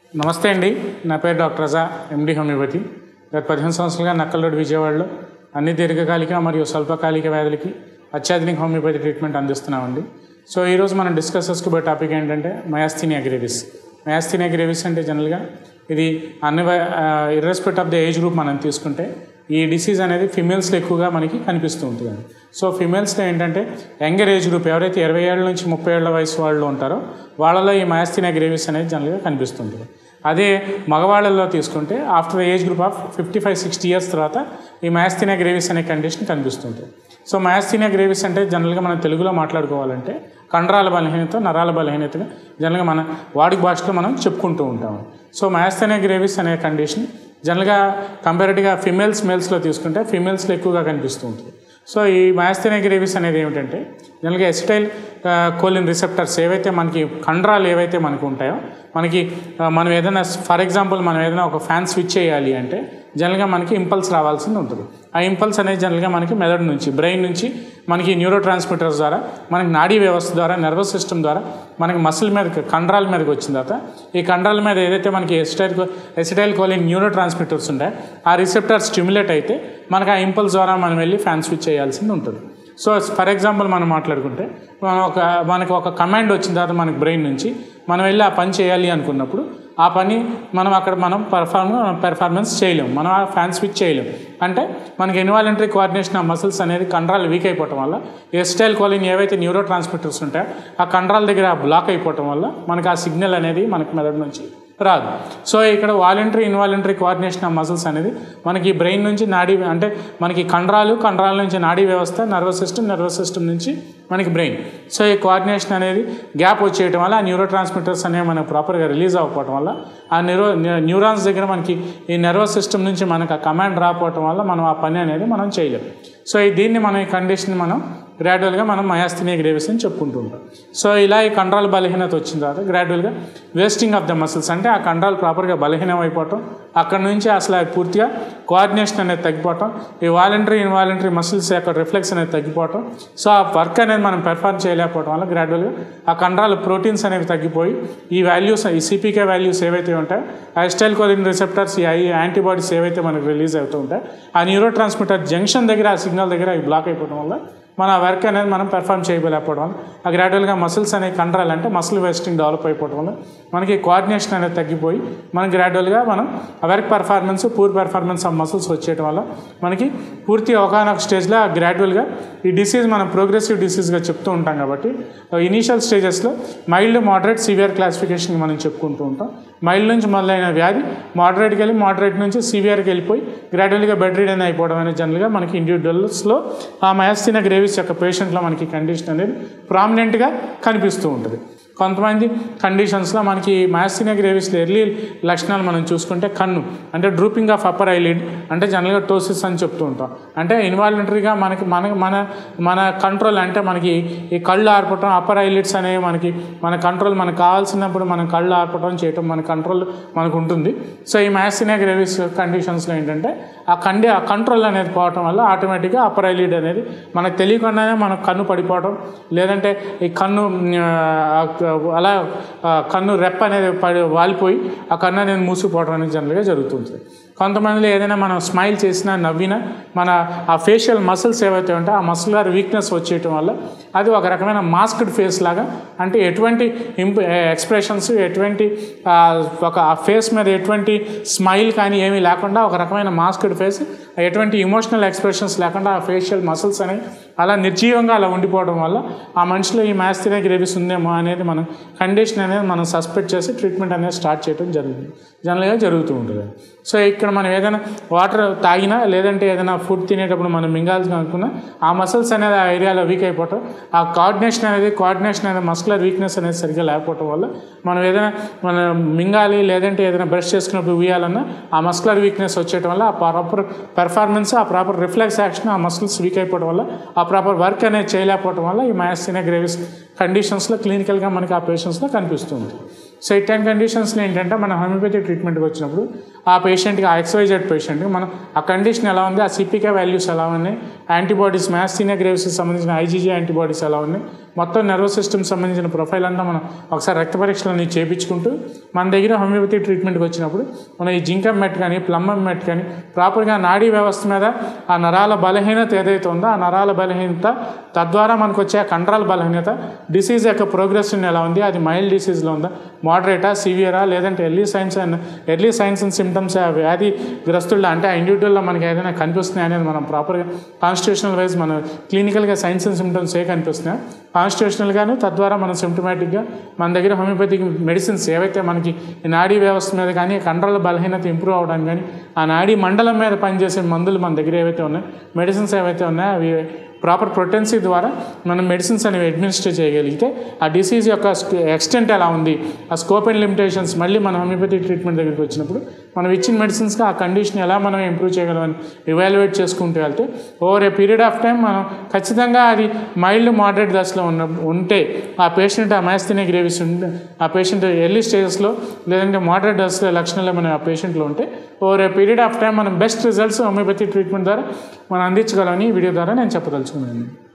నమస్తే అండి నా పేరు డాక్టర్ రజా ఎండి హోమియోపతి గత పదిహేను సంవత్సరాలుగా నక్కల్లోడ్ విజయవాడలో అన్ని దీర్ఘకాలిక మరియు స్వల్పకాలిక వ్యాధులకి అత్యాధునిక హోమియోపతి ట్రీట్మెంట్ అందిస్తున్నామండి సో ఈరోజు మనం డిస్కస్ చేసుకోబోయే టాపిక్ ఏంటంటే మయాస్థీనియా గ్రేవిస్ మయాస్థీనియా గ్రేవిస్ అంటే జనరల్గా ఇది అన్ని irrespective of the age group మనం తీసుకుంటే ఈ డిసీజ్ అనేది ఫిమేల్స్లో ఎక్కువగా మనకి కనిపిస్తూ ఉంటుంది సో ఫిమేల్స్లో ఏంటంటే యంగర్ ఏజ్ గ్రూప్ ఎవరైతే ఇరవై ఏళ్ళ నుంచి ముప్పై ఏళ్ళ వయసు వాళ్ళు ఉంటారో వాళ్ళలో ఈ మయాస్థీనియా గ్రేవిస్ అనేది జనరల్గా కనిపిస్తుంటుంది అదే మగవాళ్ళలో తీసుకుంటే after age group of fifty five sixty years తర్వాత ఈ మయాస్థీనియా గ్రేవిస్ అనే కండిషన్ కనిపిస్తుంది సో మయాస్థీనియా గ్రేవిస్ అంటే జనరల్గా మనం తెలుగులో మాట్లాడుకోవాలంటే కండరాల బలహీనత నరాల బలహీనతగా జనరల్గా మన వాడుక భాషలో మనం చెప్పుకుంటూ ఉంటాము సో మయాస్థీనియా గ్రేవిస్ అనే కండిషన్ జనరల్గా కంపారిటివ్గా ఫిమేల్స్ మేల్స్లో తీసుకుంటే ఫిమేల్స్లో ఎక్కువగా కనిపిస్తూ ఉంటుంది సో ఈ మయాస్థీనియా గ్రేవిస్ అనేది ఏమిటంటే జనరల్గా ఎసిటైల్ కోలిన్ రిసెప్టర్స్ ఏవైతే మనకి కండరాలు ఏవైతే మనకు ఉంటాయో మనకి ఆ, మనం ఏదైనా ఫర్ ఎగ్జాంపుల్ మనం ఏదైనా ఒక ఫ్యాన్ స్విచ్ చేయాలి అంటే జనరల్గా మనకి ఇంపల్స్ రావాల్సింది ఉంటుంది ఆ ఇంపల్స్ అనేది జనరల్గా మనకి మెదడు నుంచి బ్రెయిన్ నుంచి మనకి న్యూరో ట్రాన్స్మిటర్స్ ద్వారా మనకి నాడీ వ్యవస్థ ద్వారా నర్వస్ సిస్టమ్ ద్వారా మనకి మసిల్ మీద కండరాల మీదకి వచ్చిన తర్వాత ఈ కండరాల మీద ఏదైతే మనకి acetyl acetylcholine neurotransmitters ఉంటాయో ఆ రిసెప్టర్ స్టిమ్యులేట్ అయితే మనకి ఆ ఇంపల్స్ ద్వారా మనం వెళ్ళి ఫ్యాన్ స్విచ్ చేయాల్సింది ఉంటుంది సో ఫర్ ఎగ్జాంపుల్ మనం మాట్లాడుకుంటే మనం ఒక మనకి ఒక కమాండ్ వచ్చిన తర్వాత మనకి బ్రెయిన్ నుంచి మనం వెళ్ళి ఆ పని చేయాలి అనుకున్నప్పుడు ఆ పని మనం అక్కడ మనం పర్ఫార్మ్ పెర్ఫార్మెన్స్ చేయలేము మనం ఆ ఫ్యాన్ స్విచ్ చేయలేము అంటే మనకి ఇన్వాలంటరీ కోఆర్డినేషన్ ఆ మసిల్స్ అనేది కండరాలు వీక్ అయిపోవటం వల్ల ఎస్టైల్ కోలిన్ ఏవైతే న్యూరో ట్రాన్స్మిటర్స్ ఉంటాయో ఆ కండరాల దగ్గర బ్లాక్ అయిపోవటం వల్ల మనకి ఆ సిగ్నల్ అనేది మనకి మెదడు నుంచి రాదు సో ఇక్కడ voluntary involuntary coordination of muscles అనేది మనకి బ్రెయిన్ నుంచి నాడీ అంటే మనకి కండరాలు కండరాల నుంచి నాడీ వ్యవస్థ నర్వస్ సిస్టమ్ నర్వస్ సిస్టమ్ నుంచి మనకి బ్రెయిన్ సో ఈ కోఆర్డినేషన్ అనేది గ్యాప్ వచ్చేయటం వల్ల ఆ న్యూరో ట్రాన్స్మిటర్స్ అనేవి మనకు ప్రాపర్గా రిలీజ్ అవ్వకపోవటం వల్ల ఆ న్యూరో న్యూరాన్స్ దగ్గర మనకి ఈ నర్వస్ సిస్టమ్ నుంచి మనకు ఆ కమాండ్ రాకపోవటం వల్ల మనం ఆ పని అనేది మనం చేయలేం సో ఈ దీన్ని మనం ఈ కండిషన్ మనం గ్రాడ్యువల్గా మనం మయాస్థినియా గ్రేవిస్ అని చెప్పుకుంటూ ఉంటాం సో ఇలా ఈ కండరాల బలహీనత వచ్చిన తర్వాత గ్రాడ్యువల్గా వేస్టింగ్ ఆఫ్ ద మసిల్స్ అంటే ఆ కండరాలు ప్రాపర్గా బలహీనం అయిపోవటం అక్కడ నుంచి అసలు అది పూర్తిగా కోఆర్డినేషన్ అనేది తగ్గిపోవటం ఈ వాలంటరీ ఇన్వాలంటరీ మసిల్స్ యొక్క రిఫ్లెక్స్ అనేది తగ్గిపోవటం సో ఆ వర్క్ అనేది మనం పెర్ఫార్మ్ చేయలేకపోవడం వల్ల గ్రాడ్యువల్గా ఆ కండరాల ప్రోటీన్స్ అనేవి తగ్గిపోయి ఈ వాల్యూస్ ఈ సిపికే వాల్యూస్ ఏవైతే ఉంటాయో ఆ ఎస్టైల్ కోలిన్ రిసెప్టర్స్ ఈ యాంటీబాడీస్ ఏవైతే మనకు రిలీజ్ అవుతూ ఉంటాయో ఆ న్యూరో ట్రాన్స్మిటర్ జంక్షన్ దగ్గర ఆ సిగ్నల్ దగ్గర అవి బ్లాక్ అయిపోవడం వల్ల మన వర్క్ అనేది మనం పెర్ఫామ్ చేయలేకపోవడం వల్ల ఆ గ్రాడ్యువల్గా మసిల్స్ అనేవి కండరాలు అంటే మసిల్ వేస్టింగ్ డెవలప్ అయిపోవడం వల్ల మనకి కోఆర్డినేషన్ అనేది తగ్గిపోయి మనం గ్రాడ్యువల్గా మనం ఆ work performance poor performance of muscles వచ్చేయడం వల్ల మనకి పూర్తి ఒకనొక స్టేజ్లో గ్రాడ్యువల్గా ఈ డిసీజ్ మనం ప్రోగ్రెసివ్ డిసీజ్గా చెప్తూ ఉంటాం కాబట్టి ఇనీషియల్ స్టేజెస్లో మైల్డ్ మోడరేట్ సివియర్ క్లాసిఫికేషన్ మనం చెప్పుకుంటూ ఉంటాం మైల్డ్ నుంచి మొదలైన వ్యాధి మోడరేట్కి వెళ్ళి మోడరేట్ నుంచి సివియర్కి వెళ్ళిపోయి గ్రాడ్యువల్గా బెడ్ రీడన్ అయిపోవడం అనేది జనరల్గా మనకి ఇండివిజువల్స్లో ఆ మయాస్థిన గ్రేవిస్ యొక్క పేషెంట్లో మనకి కండిషన్ అనేది ప్రామినెంట్గా కనిపిస్తూ ఉంటుంది కొంతమంది కండిషన్స్లో మనకి మయాస్థినియా గ్రేవిస్లో ఎర్లీ లక్షణాలు మనం చూసుకుంటే కన్ను అంటే డ్రూపింగ్ ఆఫ్ అప్పర్ ఐలిడ్ అంటే జనరల్గా టోసిస్ అని చెప్తూ ఉంటాం అంటే ఇన్వాలంటరీగా మనకి మన మన మన కంట్రోల్ అంటే మనకి ఈ కళ్ళు ఆర్పటం అప్పర్ ఐలిడ్స్ అనేవి మనకి మన కంట్రోల్ మనకు కావాల్సినప్పుడు మనం కళ్ళు ఆర్పటం చేయటం మన కంట్రోల్ మనకు ఉంటుంది సో ఈ మయాస్థినియా గ్రేవిస్ కండిషన్స్లో ఏంటంటే ఆ కండి ఆ కంట్రోల్ అనేది పోవటం వల్ల ఆటోమేటిక్గా అప్పర్ ఐలిడ్ అనేది మనకు తెలియకుండానే మన కన్ను పడిపోవటం లేదంటే ఈ కన్ను ఆ, అలా ఆ, కన్ను రెప్ప అనేది పడి వాలిపోయి ఆ కన్ను అనేది మూసిపోవడం అనేది జనరల్గా జరుగుతుంది కొంతమందిలో ఏదైనా మనం స్మైల్ చేసినా నవ్వినా మన ఆ ఫేషియల్ మసిల్స్ ఏవైతే ఉంటాయో ఆ మసిల్ గారి వీక్నెస్ వచ్చేయటం వల్ల అది ఒక రకమైన మాస్క్డ్ ఫేస్ లాగా అంటే ఎటువంటి ఇంప్ ఎక్స్ప్రెషన్స్ ఎటువంటి ఆ, ఒక ఆ ఫేస్ మీద ఎటువంటి స్మైల్ కానీ ఏమీ లేకుండా ఒక రకమైన మాస్క్డ్ ఫేస్ ఎటువంటి ఇమోషనల్ ఎక్స్ప్రెషన్స్ లేకుండా ఆ ఫేషియల్ మసిల్స్ అనేవి అలా నిర్జీవంగా అలా ఉండిపోవడం వల్ల ఆ మనిషిలో ఈ మ్యాస్థినియా గ్రేవిస్ ఉందేమో అనేది మనం కండిషన్ అనేది మనం సస్పెక్ట్ చేసి ట్రీట్మెంట్ అనేది స్టార్ట్ చేయడం జరుగుతుంది జనరల్గా జరుగుతూ ఉంటుంది సో ఇక్కడ మనం ఏదైనా వాటర్ తాగినా లేదంటే ఏదైనా ఫుడ్ తినేటప్పుడు మనం మింగాల్సి అనుకున్నా ఆ మసిల్స్ అనేది ఆ ఏరియాలో వీక్ అయిపోవటం ఆ కోఆర్డినేషన్ అనేది కోఆర్డినేషన్ అనేది మస్కులర్ వీక్నెస్ అనేది సరిగ్గా లేకపోవటం వల్ల మనం ఏదైనా మనం మింగాలి లేదంటే ఏదైనా బ్రష్ చేసుకున్నప్పుడు ఉయ్యాలన్నా ఆ మస్కులర్ వీక్నెస్ వచ్చేయడం వల్ల ఆ ప్రాపర్ పెర్ఫార్మెన్స్ ఆ ప్రాపర్ రిఫ్లెక్స్ యాక్షన్ ఆ మసిల్స్ వీక్ అయిపోవడం వల్ల ఆ ప్రాపర్ వర్క్ అనేది చేయలేకపోవడం వల్ల ఈ మయాస్థినియా గ్రేవిస్ కండిషన్స్లో క్లినికల్గా మనకి ఆ పేషెంట్స్లో కనిపిస్తుంది సో ఇట్లాంటి కండిషన్స్లో ఏంటంటే మన హోమియోపతి ట్రీట్మెంట్కి వచ్చినప్పుడు ఆ పేషెంట్కి ఆ ఎక్స్వైజెడ్ పేషెంట్కి మనం ఆ కండిషన్ ఎలా ఉంది ఆ సిపికే వాల్యూస్ ఎలా ఉన్నాయి యాంటీబాడీస్ మ్యాస్థీనియా గ్రేవ్స్కి సంబంధించిన ఐజీజీ యాంటీబాడీస్ ఎలా ఉన్నాయి మొత్తం నర్వస్ సిస్టమ్ సంబంధించిన ప్రొఫైల్ అంతా మనం ఒకసారి రక్త పరీక్షలన్నీ చేయించుకుంటూ మన దగ్గర హోమియోపతి ట్రీట్మెంట్కి వచ్చినప్పుడు మనం ఈ జింకమ్ మెట్ కానీ ప్లమ్మం మెట్ కానీ ప్రాపర్గా నాడీ వ్యవస్థ మీద ఆ నరాల బలహీనత ఏదైతే ఉందో ఆ నరాల బలహీనత తద్వారా మనకు వచ్చే ఆ కండరాల బలహీనత డిసీజ్ యొక్క ప్రోగ్రెషన్ ఎలా ఉంది అది మైల్డ్ డిసీజ్లో ఉందా మోడరేటా సివియరా లేదంటే early signs and early signs and symptoms ఆ వ్యాధి గ్రస్తుల్లో అంటే ఆ ఇండివిజువల్లో మనకి ఏదైనా కనిపిస్తున్నాయి అనేది మనం ప్రాపర్గా కాన్స్టిట్యూషనల్ వైజ్ మన క్లినికల్గా సైన్స్ అండ్ సిమ్టమ్స్ ఏ కనిపిస్తున్నాయి కాన్స్టిట్యూషనల్గాను తద్వారా మనం సిమ్టమాటిక్గా మన దగ్గర హోమియోపతిక్ మెడిసిన్స్ ఏవైతే మనకి ఈ నాడీ వ్యవస్థ మీద కానీ కండరాల బలహీనత ఇంప్రూవ్ అవ్వడానికి కానీ ఆ నాడీ మండలం మీద పనిచేసే మందులు మన దగ్గర ఏవైతే ఉన్నాయో మెడిసిన్స్ ఏవైతే ఉన్నాయో అవి ప్రాపర్ ప్రొటెన్సీ ద్వారా మనం మెడిసిన్స్ అనేవి అడ్మినిస్టర్ చేయగలిగితే ఆ డిసీజ్ యొక్క ఎక్స్టెంట్ ఎలా ఉంది ఆ స్కోప్ అండ్ లిమిటేషన్స్ మళ్ళీ మన హోమియోపతి ట్రీట్మెంట్ దగ్గరికి వచ్చినప్పుడు మనం ఇచ్చిన మెడిసిన్స్కి ఆ కండిషన్ ఎలా మనం ఇంప్రూవ్ చేయగలమని ఇవాల్యుయేట్ చేసుకుంటూ వెళ్తే over a period of time మనం ఖచ్చితంగా అది మైల్డ్ మోడరేట్ దశలో ఉన్న ఉంటే ఆ పేషెంట్ ఆ మ్యాస్థినియా గ్రేవిస్ ఉంటే ఆ పేషెంట్ ఎర్లీ స్టేజెస్లో లేదంటే మోడరేట్ దశలో లక్షణాలు మన ఆ పేషెంట్లో ఉంటే over a period of time మనం బెస్ట్ రిజల్ట్స్ హోమియోపతి ట్రీట్మెంట్ ద్వారా మనం అందించగలమని ఈ వీడియో ద్వారా నేను చెప్పదలుచుకున్నాను